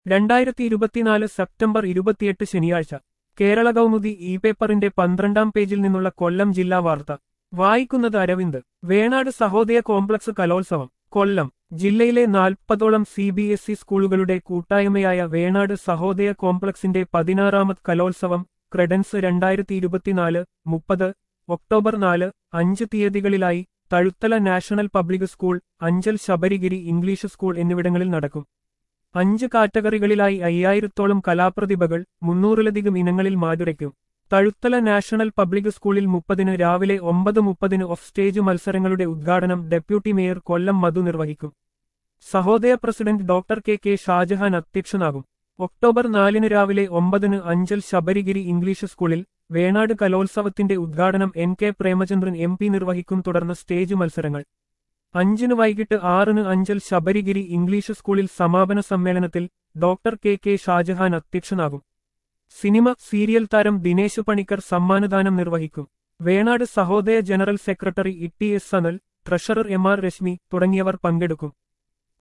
രണ്ടായിരത്തി ഇരുപത്തിനാല് സെപ്റ്റംബർ ഇരുപത്തിയെട്ട് ശനിയാഴ്ച കേരള കൗമുദി ഇ പേപ്പറിന്റെ പന്ത്രണ്ടാം പേജിൽ നിന്നുള്ള കൊല്ലം ജില്ലാ വാർത്ത വായിക്കുന്നത് അരവിന്ദ് വേണാട് സഹോദയ കോംപ്ലക്സ് കലോത്സവം കൊല്ലം ജില്ലയിലെ നാൽപ്പതോളം സി ബി എസ് ഇ സ്കൂളുകളുടെ കൂട്ടായ്മയായ വേണാട് സഹോദയ കോംപ്ലക്സിന്റെ പതിനാറാമത് കലോത്സവം ക്രെഡൻസ് രണ്ടായിരത്തി ഇരുപത്തിനാല് മുപ്പത് ഒക്ടോബർ നാല് അഞ്ച് തീയതികളിലായി Thazhuthala national public school Anchal Sabarigiri English school എന്നിവിടങ്ങളിൽ നടക്കും അഞ്ച് കാറ്റഗറികളിലായി അയ്യായിരത്തോളം കലാപ്രതിഭകൾ മുന്നൂറിലധികം ഇനങ്ങളിൽ മാതുരയ്ക്കും തഴുത്തല നാഷണൽ പബ്ലിക് സ്കൂളിൽ മുപ്പതിന് രാവിലെ ഒമ്പത് മുപ്പതിന് ഓഫ് സ്റ്റേജ് മത്സരങ്ങളുടെ ഉദ്ഘാടനം ഡെപ്യൂട്ടി മേയർ കൊല്ലം മധു നിർവഹിക്കും Sahodaya president doctor K K Shajahan അധ്യക്ഷനാകും ഒക്ടോബർ നാലിന് രാവിലെ ഒമ്പതിന് അഞ്ചൽ ശബരിഗിരി ഇംഗ്ലീഷ് സ്കൂളിൽ വേണാട് കലോത്സവത്തിന്റെ ഉദ്ഘാടനം N K Premachandran M P നിർവഹിക്കും തുടർന്ന് സ്റ്റേജ് മത്സരങ്ങൾ അഞ്ചിന് വൈകിട്ട് ആറിന് അഞ്ചൽ ശബരിഗിരി ഇംഗ്ലീഷ് സ്കൂളിൽ സമാപന സമ്മേളനത്തിൽ ഡോക്ടർ കെ കെ ഷാജഹാൻ അധ്യക്ഷനാകും സിനിമ സീരിയൽ താരം ദിനേശ് പണിക്കർ സമ്മാനദാനം നിർവഹിക്കും Venad Sahodaya general secretary E T S Sanal treasurer M R Rashmi തുടങ്ങിയവർ പങ്കെടുക്കും